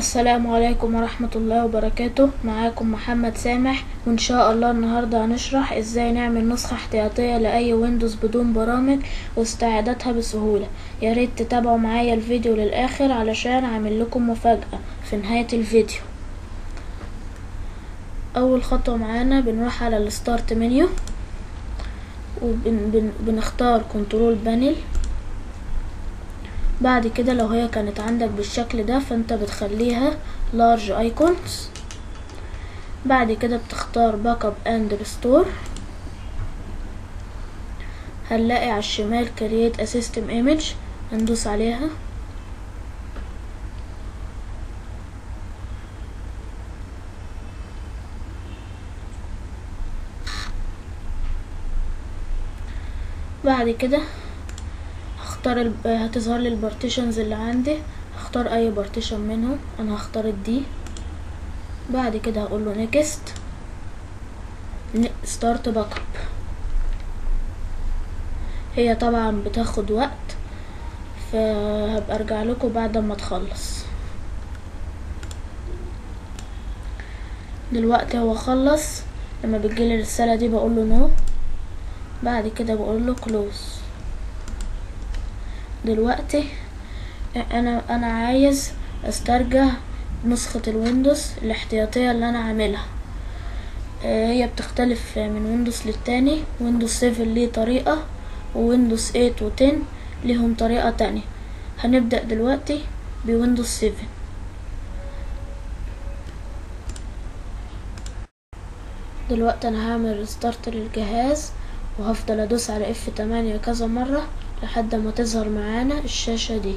السلام عليكم ورحمة الله وبركاته معاكم محمد سامح وإن شاء الله النهاردة هنشرح إزاي نعمل نسخة احتياطية لأي ويندوز بدون برامج واستعادتها بسهولة ياريت تتابعوا معايا الفيديو للآخر علشان عامل لكم مفاجأة في نهاية الفيديو أول خطوة معانا بنروح على الستارت منيو وبنختار كنترول بانل بعد كده لو هي كانت عندك بالشكل ده فانت بتخليها large icons بعد كده بتختار باك اب اند ريستور هنلاقي على الشمال create a system image هندوس عليها بعد كده هختار ال... هتظهر لي البارتيشنز اللي عندي هختار اي بارتيشن منهم انا هختار الدي بعد كده هقول له نيكست ستارت باك اب هي طبعا بتاخد وقت فهبقى ارجع لكم بعد ما تخلص دلوقتي هو خلص لما بتجيلي الرسالة دي بقول له نو بعد كده بقول له كلوز دلوقتي انا انا عايز استرجع نسخة الويندوز الاحتياطية اللي انا عاملها هي بتختلف من ويندوز للتاني ويندوز 7 ليه طريقة وويندوز 8 و 10 ليهم طريقة تانية هنبدأ دلوقتي بويندوز 7 دلوقتي انا هعمل ريستارت للجهاز وهفضل ادوس على اف 8 كذا مرة لحد ما تظهر معانا الشاشة دي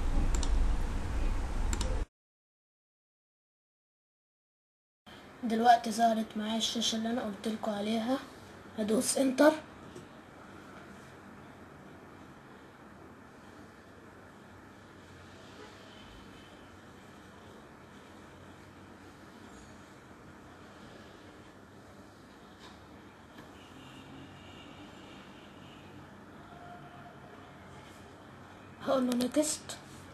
دلوقتي ظهرت معايا الشاشة اللي انا قلتلكوا عليها هدوس انتر هقول له نيكست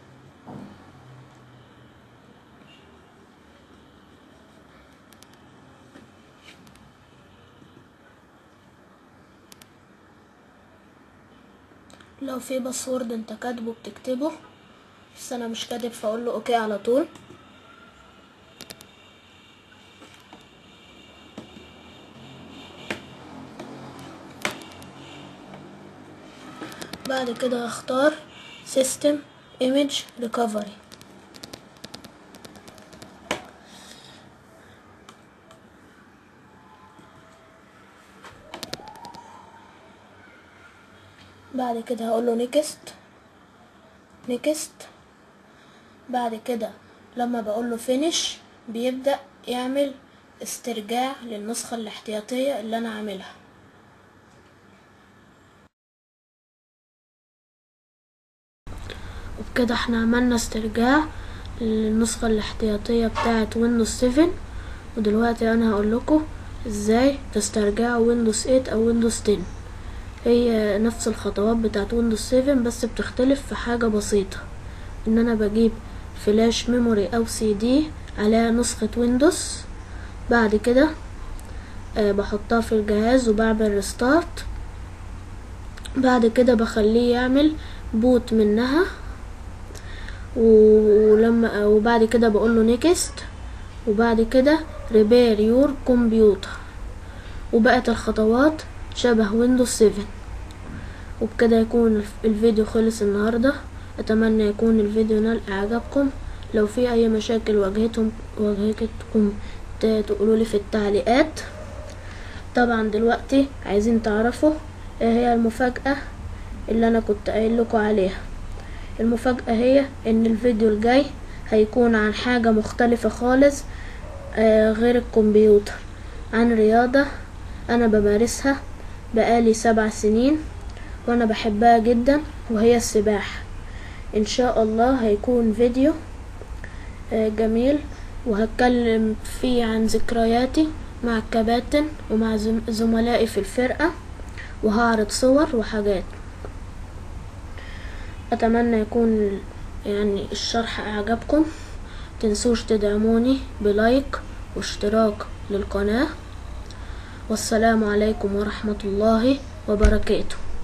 لو في باسورد انت كاتبه بتكتبه بس انا مش كاتب فاقول له اوكي على طول بعد كده هختار system image recovery بعد كده هقول له next next بعد كده لما بقول له finish بيبدأ يعمل استرجاع للنسخة الاحتياطية اللي انا عاملها وبكده احنا عملنا استرجاع للنسخة الاحتياطية بتاعة ويندوز 7 ودلوقتي انا هقول لكم ازاي تسترجعوا ويندوز 8 او ويندوز 10 هي نفس الخطوات بتاعة ويندوز 7 بس بتختلف في حاجة بسيطة ان انا بجيب فلاش ميموري او سي دي عليها نسخة ويندوز بعد كده أه بحطها في الجهاز وبعمل ريستارت بعد كده بخليه يعمل بوت منها ولما وبعد كده بقول له نيكست وبعد كده ريبير يور كمبيوتر وبقت الخطوات شبه ويندوز 7 وبكده يكون الفيديو خلص النهارده اتمنى يكون الفيديو نال اعجابكم لو في اي مشاكل واجهتهم واجهتكم تقولوا لي في التعليقات طبعا دلوقتي عايزين تعرفوا ايه هي المفاجأة اللي انا كنت قايل لكم عليها المفاجأة هي ان الفيديو الجاي هيكون عن حاجة مختلفة خالص آه غير الكمبيوتر عن رياضة انا بمارسها بقالي سبع سنين وانا بحبها جدا وهي السباحة ان شاء الله هيكون فيديو آه جميل وهتكلم فيه عن ذكرياتي مع الكباتن ومع زملائي في الفرقة وهعرض صور وحاجات اتمنى يكون يعني الشرح اعجبكم تنسوش تدعموني بلايك واشتراك للقناة والسلام عليكم ورحمة الله وبركاته